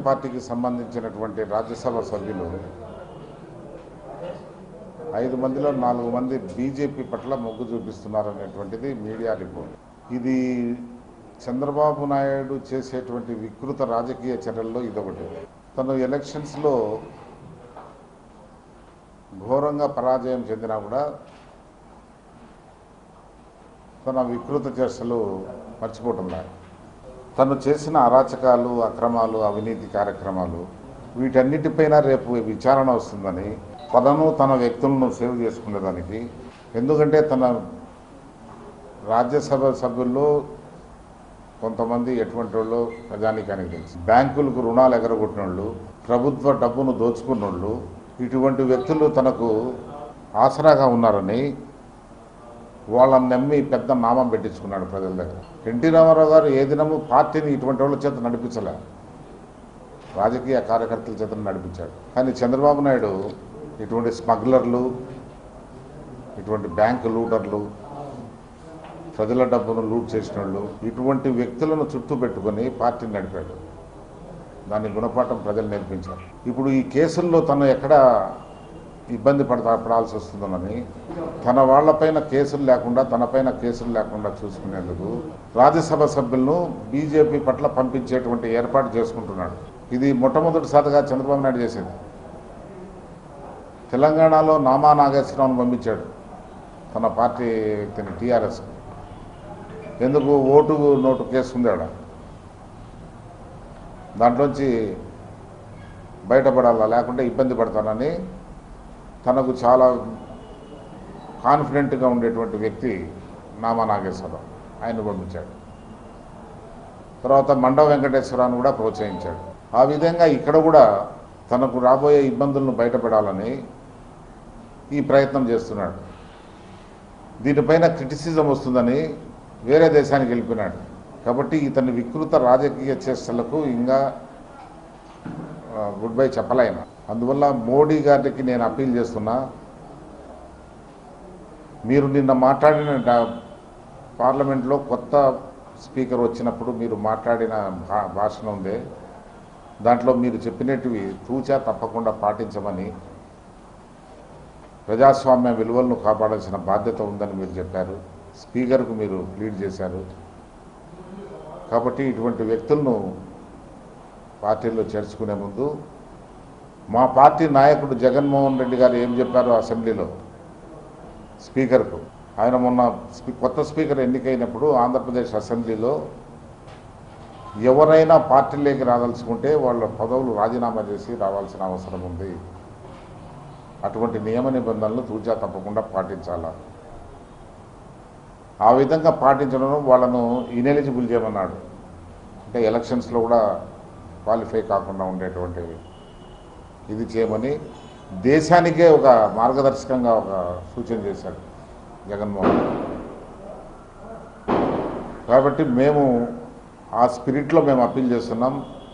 పార్టీకి సంబంధించినటువంటి రాజ్యసభ సభ్యులు ఐదు మందిలో నాలుగు మంది బీజేపీ పట్ల మొగ్గు చూపిస్తున్నారనేటువంటిది మీడియా రిపోర్ట్ ఇది చంద్రబాబు నాయుడు చేసేటువంటి వికృత రాజకీయ చర్యల్లో ఇదొకటి తను ఎలక్షన్స్లో ఘోరంగా పరాజయం చెందినా కూడా తన వికృత చర్చలు మర్చిపోవటం లేదు తను చేసిన అరాచకాలు అక్రమాలు అవినీతి కార్యక్రమాలు వీటన్నిటిపైన రేపు విచారణ వస్తుందని తనను తన వ్యక్తులను సేవ్ చేసుకునేదానికి ఎందుకంటే తన రాజ్యసభ సభ్యుల్లో కొంతమంది ఎటువంటి వాళ్ళు ప్రజానీకానికి తెలుసు బ్యాంకులకు రుణాలు ఎగరగొట్టిన వాళ్ళు ప్రభుత్వ డబ్బును దోచుకున్న వాళ్ళు ఇటువంటి వ్యక్తులు తనకు ఆసరాగా ఉన్నారని వాళ్ళని నమ్మి పెద్ద నామం పెట్టించుకున్నాడు ప్రజల దగ్గర ఎన్టీ రామారావు గారు ఏ దినము పార్టీని ఇటువంటి వాళ్ళ చేత నడిపించలే రాజకీయ కార్యకర్తల చేత నడిపించాడు కానీ చంద్రబాబు నాయుడు ఇటువంటి స్మగ్లర్లు ఇటువంటి బ్యాంకు లూటర్లు ప్రజల డబ్బును లూట్ చేసిన వాళ్ళు ఇటువంటి వ్యక్తులను చుట్టూ పెట్టుకొని పార్టీని నడిపాడు దాని గుణపాఠం ప్రజలు నేర్పించారు ఇప్పుడు ఈ కేసుల్లో తను ఎక్కడ ఇబ్బంది పడతా పడాల్సి వస్తుందని తన వాళ్ళపైన కేసులు లేకుండా తనపైన కేసులు లేకుండా చూసుకునేందుకు రాజ్యసభ సభ్యులను బీజేపీ పట్ల పంపించేటువంటి ఏర్పాటు చేసుకుంటున్నాడు ఇది మొట్టమొదటిసారిగా చంద్రబాబు నాయుడు చేసేది తెలంగాణలో నామా నాగేశ్వరరావును పంపించాడు తన పార్టీ వ్యక్తిని టీఆర్ఎస్ ఎందుకు ఓటు నోటు కేసు ఉంది ఆడ దాంట్లోంచి బయటపడాలా లేకుంటే ఇబ్బంది పడతానని తనకు చాలా కాన్ఫిడెంట్గా ఉండేటువంటి వ్యక్తి నామా నాగేశ్వరరావు ఆయన పంపించాడు తర్వాత మండవ వెంకటేశ్వరరావును కూడా ప్రోత్సహించాడు ఆ విధంగా ఇక్కడ కూడా తనకు రాబోయే ఇబ్బందులను బయటపడాలని ఈ ప్రయత్నం చేస్తున్నాడు దీనిపైన క్రిటిసిజం వస్తుందని వేరే దేశానికి వెళ్ళిపోయినాడు కాబట్టి ఇతని వికృత రాజకీయ చేష్టలకు ఇంకా ఆ, గుడ్ బై చెప్పలేను అందువల్ల మోడీ గారికి నేను అప్పీల్ చేస్తున్నా మీరు నిన్న మాట్లాడిన డా- పార్లమెంట్లో కొత్త స్పీకర్ వచ్చినప్పుడు మీరు మాట్లాడిన భా భాషణ ఉందే దాంట్లో మీరు చెప్పినటివి తూచా తప్పకుండా పాటించమని ప్రజాస్వామ్య విలువలను కాపాడాల్సిన బాధ్యత ఉందని మీరు చెప్పారు స్పీకర్కు మీరు ప్లీడ్ చేశారు కాబట్టి ఇటువంటి వ్యక్తులను పార్టీలో చేర్చుకునే ముందు మా పార్టీ నాయకుడు జగన్మోహన్ రెడ్డి గారు ఏం చెప్పారు అసెంబ్లీలో స్పీకర్కు ఆయన మొన్న స్పీ కొత్త స్పీకర్ ఎన్నికైనప్పుడు ఆంధ్రప్రదేశ్ అసెంబ్లీలో ఎవరైనా పార్టీలోకి రాదలుచుకుంటే వాళ్ళ పదవులు రాజీనామా చేసి రావాల్సిన అవసరం ఉంది అటువంటి నియమ నిబంధనలు తూచా తప్పకుండా పాటించాలా ఆ విధంగా పాటించడం వాళ్ళను ఇనెలిజిబుల్ చేయమన్నాడు అంటే ఎలక్షన్స్లో కూడా క్వాలిఫై కాకుండా ఉండేటువంటి ఇది చేయమని దేశానికే ఒక మార్గదర్శకంగా ఒక సూచన చేశాడు జగన్మోహన్ రెడ్డి. కాబట్టి మేము ఆ స్పిరిట్లో మేము అప్పీల్ చేస్తున్నాం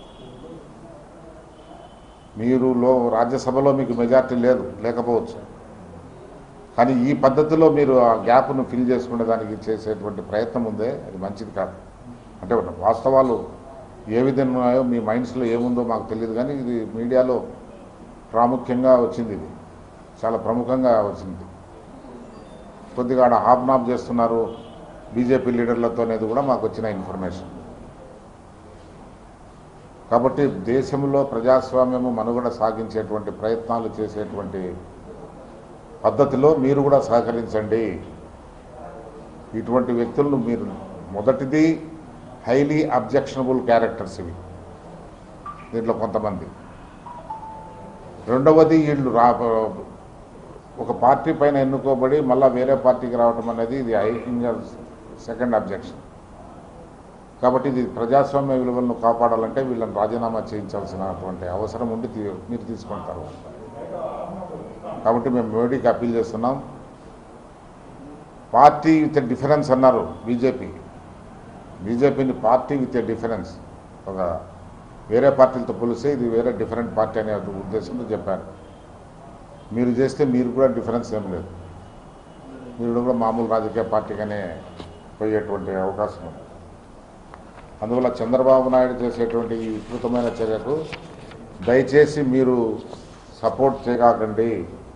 మీరు లో రాజ్యసభలో మీకు మెజార్టీ లేదు లేకపోవచ్చు కానీ ఈ పద్ధతిలో మీరు ఆ గ్యాప్ను ఫిల్ చేసుకునే దానికి చేసేటువంటి ప్రయత్నం ఉందే అది మంచిది కాదు అంటే వాస్తవాలు ఏ విధంగా ఉన్నాయో మీ మైండ్స్లో ఏముందో మాకు తెలియదు కానీ ఇది మీడియాలో ప్రాముఖ్యంగా వచ్చింది ఇది చాలా ప్రముఖంగా వచ్చింది కొద్దిగా ఆడ హాప్నాప్ చేస్తున్నారు బీజేపీ లీడర్లతో అనేది కూడా మాకు వచ్చిన ఇన్ఫర్మేషన్ కాబట్టి దేశంలో ప్రజాస్వామ్యము మనుగడ సాగించేటువంటి ప్రయత్నాలు చేసేటువంటి పద్ధతిలో మీరు కూడా సహకరించండి ఇటువంటి వ్యక్తులను మీరు మొదటిది హైలీ అబ్జెక్షనబుల్ క్యారెక్టర్స్ ఇవి దీంట్లో కొంతమంది రెండవది వీళ్ళు రా ఒక పార్టీ పైన ఎన్నుకోబడి మళ్ళీ వేరే పార్టీకి రావటం అనేది ఇది ఐ సెకండ్ అబ్జెక్షన్ కాబట్టి ఇది ప్రజాస్వామ్య విలువలను కాపాడాలంటే వీళ్ళని రాజీనామా చేయించాల్సినటువంటి అవసరం ఉండి తీ- మీరు తీసుకుంటారు కాబట్టి మేము మోడీకి అప్పీల్ చేస్తున్నాం పార్టీ విత్ డిఫరెన్స్ అన్నారు బీజేపీ బీజేపీని పార్టీ విత్ డిఫరెన్స్ ఒక వేరే పార్టీలతో పోలిస్తే ఇది వేరే డిఫరెంట్ పార్టీ అనే ఉద్దేశంతో చెప్పారు మీరు చేస్తే మీరు కూడా డిఫరెన్స్ ఏం లేదు మీరు కూడా మామూలు రాజకీయ పార్టీగానే పోయేటువంటి అవకాశం ఉంది అందువల్ల చంద్రబాబు నాయుడు చేసేటువంటి ఈ విస్తృతమైన చర్యకు దయచేసి మీరు సపోర్ట్ చేయకండి